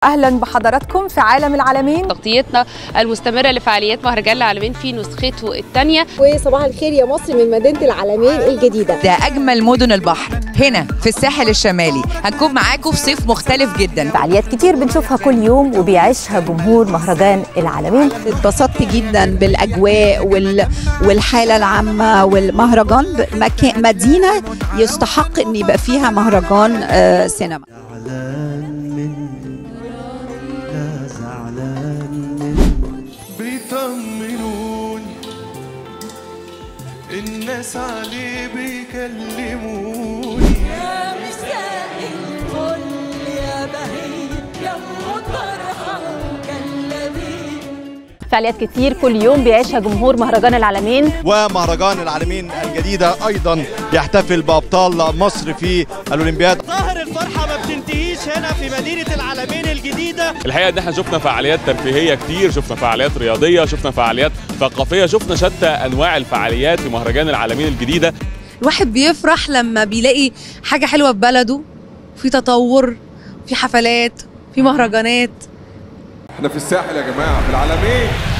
اهلا بحضراتكم في عالم العالمين تغطيتنا المستمرة لفعاليات مهرجان العالمين في نسخته الثانية وصباح الخير يا مصر من مدينة العالمين الجديدة ده أجمل مدن البحر هنا في الساحل الشمالي هنكون معاكم في صيف مختلف جدا فعاليات كتير بنشوفها كل يوم وبيعيشها جمهور مهرجان العالمين اتبسطت جدا بالاجواء وال... والحاله العامه والمهرجان مكان مدينه يستحق ان يبقى فيها مهرجان آه سينما زعلان مني لا زعلان مني بيطمنوني الناس عليه بيكلموني يا مساء الفل يا بهيج يا مطرحة وكلبين فعاليات كتير كل يوم بيعيشها جمهور مهرجان العالمين ومهرجان العالمين الجديدة أيضا يحتفل بأبطال مصر في الأولمبياد ظاهر الفرحة ما بتنتهيش هنا في مدينة العالمين الجديدة الحقيقة إن احنا شفنا فعاليات ترفيهية كتير شفنا فعاليات رياضية شفنا فعاليات ثقافية شفنا شتى أنواع الفعاليات في مهرجان العالمين الجديدة الواحد بيفرح لما بيلاقي حاجة حلوة في بلده في تطور في حفلات في مهرجانات احنا في الساحل يا جماعة في العالمين